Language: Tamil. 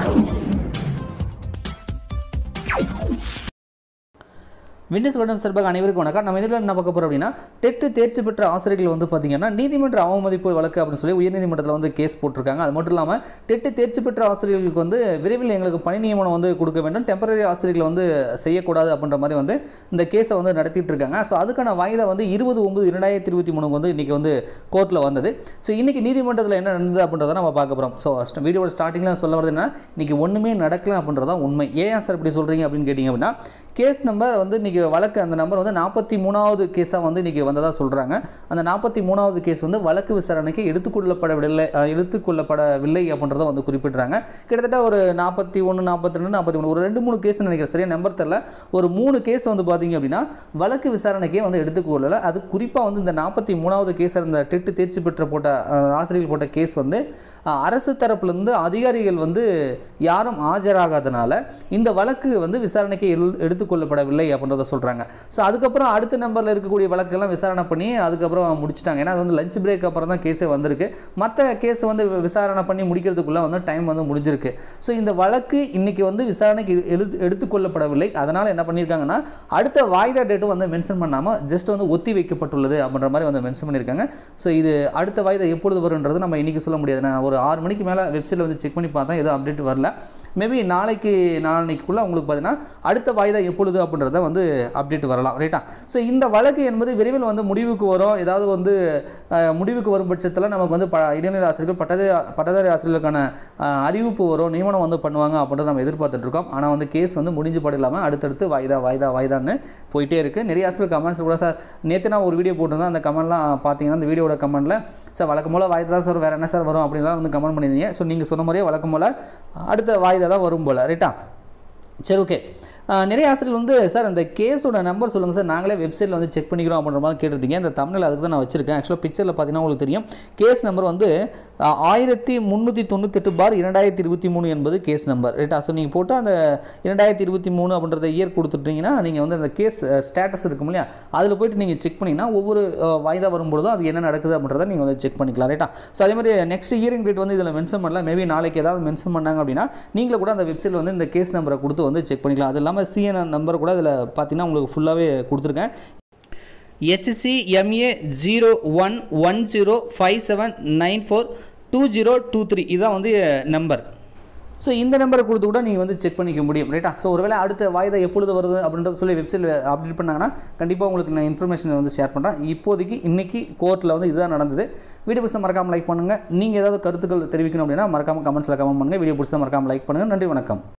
விண்டஸ் வருடம் சார்பாக அனைவருக்கும் வணக்கம் நம்ம இதில் என்ன பார்க்க போகிறோம் அப்படின்னா டெட்டு தேர்ச்சி பெற்ற ஆசிரியர்கள் வந்து பார்த்தீங்கன்னா நீதிமன்ற அவமதிப்பு வழக்கு அப்படின்னு சொல்லி உயர்நீதிமன்றத்தில் வந்து கேஸ் போட்டிருக்காங்க அது மட்டும் இல்லாமல் டெட்டு தேர்ச்சி பெற்ற ஆசிரியர்களுக்கு வந்து விரைவில் எங்களுக்கு பணி நியமனம் வந்து கொடுக்க வேண்டும் டெம்பரரி ஆசிரியர்கள் வந்து செய்யக்கூடாது அப்படின்ற மாதிரி வந்து இந்த கேஸை வந்து நடத்திட்டு இருக்காங்க ஸோ அதுக்கான வாய்தா வந்து இருபது ஒன்பது இரண்டாயிரத்தி இருபத்தி மூணுக்கு வந்து இன்றைக்கி வந்து கோர்ட்டில் வந்தது ஸோ இன்றைக்கி நீதிமன்றத்தில் என்ன நடந்தது அப்படின்றத நம்ம பார்க்க போகிறோம் ஸோ வீடியோட ஸ்டார்டிங்கில் சொல்ல வருது என்ன இன்றைக்கி ஒன்றுமே நடக்கல அப்படின்றதான் உண்மை ஏன் சார் இப்படி சொல்கிறீங்க அப்படின்னு கேட்டிங்க அப்படின்னா கேஸ் நம்பர் வந்து இன்றைக்கி வழக்கு அந்த நம்பர் வந்து நாற்பத்தி மூணாவது கேஸாக வந்து இன்றைக்கி வந்ததாக சொல்கிறாங்க அந்த நாற்பத்தி மூணாவது கேஸ் வந்து வழக்கு விசாரணைக்கு எடுத்துக்கொள்ளப்படவில்லை அஹ், எடுத்துக்கொள்ளப்படவில்லை அப்படின்றத வந்து குறிப்பிட்றாங்க கிட்டத்தட்ட ஒரு நாற்பத்தி ஒன்று நாற்பத்தி ரெண்டு நாற்பத்தி மூணு ஒரு ரெண்டு மூணு கேஸ் நினைக்கிறேன் சரியா நம்பர் தெரில ஒரு மூணு கேஸ் வந்து பார்த்தீங்க அப்படின்னா வழக்கு விசாரணைக்கே வந்து எடுத்துக்கொள்ளலை அது குறிப்பாக வந்து இந்த நாற்பத்தி மூணாவது கேஸ் இந்த டெட்டு தேர்ச்சி பெற்ற போட்ட அஹ், ஆசிரியர்கள் போட்ட கேஸ் வந்து அஹ், அரசு தரப்புலேருந்து அதிகாரிகள் வந்து யாரும் ஆஜராகாதனால இந்த வழக்கு வந்து விசாரணைக்கு எழு- எடுத்துக்கொள்ளப்படவில்லை அப்படின்றத சொல்கிறாங்க ஸோ அதுக்கப்புறம் அடுத்த நம்பரில் இருக்கக்கூடிய வழக்கெல்லாம் விசாரணை பண்ணி அதுக்கப்புறம் முடிச்சிட்டாங்க ஏன்னா அது வந்து லஞ்ச் பிரேக் அப்புறம் தான் கேஸே வந்திருக்கு மற்ற கேஸ் வந்து வி- விசாரணை பண்ணி முடிக்கிறதுக்குள்ளே வந்து டைம் வந்து முடிஞ்சிருக்கு ஸோ இந்த வழக்கு இன்னைக்கு வந்து விசாரணைக்கு எழுத்து எடுத்துக்கொள்ளப்படவில்லை அதனால் என்ன பண்ணியிருக்காங்கன்னா அடுத்த வாய்தா டேட்டும் வந்து மென்ஷன் பண்ணாமல் ஜஸ்ட் வந்து ஒத்தி வைக்கப்பட்டுள்ளது அப்படின்ற மாதிரி வந்து மென்ஷன் பண்ணியிருக்காங்க ஸோ இது அடுத்த வாய்தா எப்பொழுது வரும்ன்றது நம்ம இன்றைக்கி சொல்ல முடியாது நான் ஒரு ஆறு மணிக்கு மேலே வெப்சைட்டில் வந்து செக் பண்ணி பார்த்தா எதுவும் அப்டேட் வரல மேபி நாளைக்கு நாளைக்குள்ளே உங்களுக்கு பார்த்தீங்கன்னா அடுத்த வாய்தா எப்பொழுது அப்படின்றத வந்து அப்டேட் வரலாம் ரைட்டா ஸோ இந்த வழக்கு என்பது விரைவில் வந்து முடிவுக்கு வரும் ஏதாவது வந்து அஹ், முடிவுக்கு வரும் பட்சத்தில் நமக்கு வந்து ப இடைநிலை ஆசிரியர்கள் பட்டதாரி பட்டதாரி ஆசிரியர்களுக்கான அஹ், அறிவிப்பு வரும் நியமனம் வந்து பண்ணுவாங்க அப்படின்றத நம்ம எதிர்பார்த்துட்டு இருக்கோம் ஆனால் வந்து கேஸ் வந்து முடிஞ்சு பாடு இல்லாமல் அடுத்தடுத்து வாய்தா வாய்தா வாய்தான்னு போயிட்டே இருக்குது நிறைய ஆசிரியர் கமெண்ட்ஸ் கூட சார் நேற்று நான் ஒரு வீடியோ போட்டிருந்தேன் அந்த கமெண்ட்லாம் பார்த்தீங்கன்னா அந்த வீடியோட கமெண்ட்டில் சார் வழக்கம் போல் வாய்தா தான் சார் வேறு என்ன சார் வரும் அப்படின்லாம் வந்து கமெண்ட் பண்ணியிருந்தீங்க ஸோ நீங்கள் சொன்ன மாதிரியே வழக்கம் போல் அடுத்த வாய்தா தான் வரும் போல் ரைட்டா சரி ஓகே நிறைய ஆசிரியர்கள் வந்து சார் அந்த கேஸோட நம்பர் சொல்லுங்கள் சார் நாங்களே வெப்சைட்டில் வந்து செக் பண்ணிக்கிறோம் அப்படின்ற மாதிரி கேட்டிருந்தீங்க இந்த தமிழில் அதுக்கு தான் நான் வச்சிருக்கேன் ஆக்சுவலாக பிக்சரில் பார்த்தீங்கன்னா உங்களுக்கு தெரியும் கேஸ் நம்பர் வந்து அஹ், ஆயிரத்தி முந்நூற்றி தொண்ணூத்தெட்டு பார் இரண்டாயிரத்தி இருபத்தி மூணு என்பது கேஸ் நம்பர் ரைட்டா ஸோ நீங்கள் போட்டு அந்த இரண்டாயிரத்தி இருபத்தி மூணு அப்படின்றத இயர் கொடுத்துட்டீங்கன்னா நீங்கள் வந்து அந்த கேஸ் ஸ்டேட்டஸ் இருக்கும் இல்லையா அதில் போயிட்டு நீங்கள் செக் பண்ணிங்கன்னா ஒவ்வொரு அஹ், வாய்தா வரும்பொழுதும் அது என்ன நடக்குது அப்படின்றத நீங்கள் வந்து செக் பண்ணிக்கலாம் ரைட்டா ஸோ அதே மாதிரி நெக்ஸ்ட் இயரிங் டேட் வந்து இதில் மென்ஷன் பண்ணல மேபி நாளைக்கு ஏதாவது மென்ஷன் பண்ணாங்க அப்படின்னா நீங்களும் கூட அந்த வெப்சைட்டில் வந்து இந்த கேஸ் நம்பரை கொடுத்து வந்து செக் பண்ணிக்கலாம் அது இல்லாமல் சிஎன்என் நம்பர் கூட இதில் பார்த்தீங்கன்னா உங்களுக்கு ஃபுல்லாகவே கொடுத்துருக்கேன் HCMA zero one one zero five seven nine four two zero two three இதுதான் வந்து நம்பர் ஸோ இந்த நம்பரை கொடுத்து கூட நீங்கள் வந்து செக் பண்ணிக்க முடியும் ரைட்டா ஸோ ஒருவேளை அடுத்த வாய்தா எப்பொழுது வருது அப்படின்றத சொல்லி வெப்சைட்டில் அப்டேட் பண்ணாங்கன்னா கண்டிப்பாக உங்களுக்கு நான் இன்ஃபர்மேஷன் வந்து ஷேர் பண்ணுறேன் இப்போதைக்கு இன்றைக்கி கோர்ட்டில் வந்து இதுதான் நடந்தது வீடியோ பிடிச்சா மறக்காமல் லைக் பண்ணுங்கள் நீங்கள் ஏதாவது கருத்துக்கள் தெரிவிக்கணும் அப்படின்னா மறக்காமல் கமெண்ட்ஸில் கமெண்ட் பண்ணுங்கள் வீடியோ பிடிச்சா மறக்காமல் லைக் பண்ணுங்கள் நன்றி வணக்கம்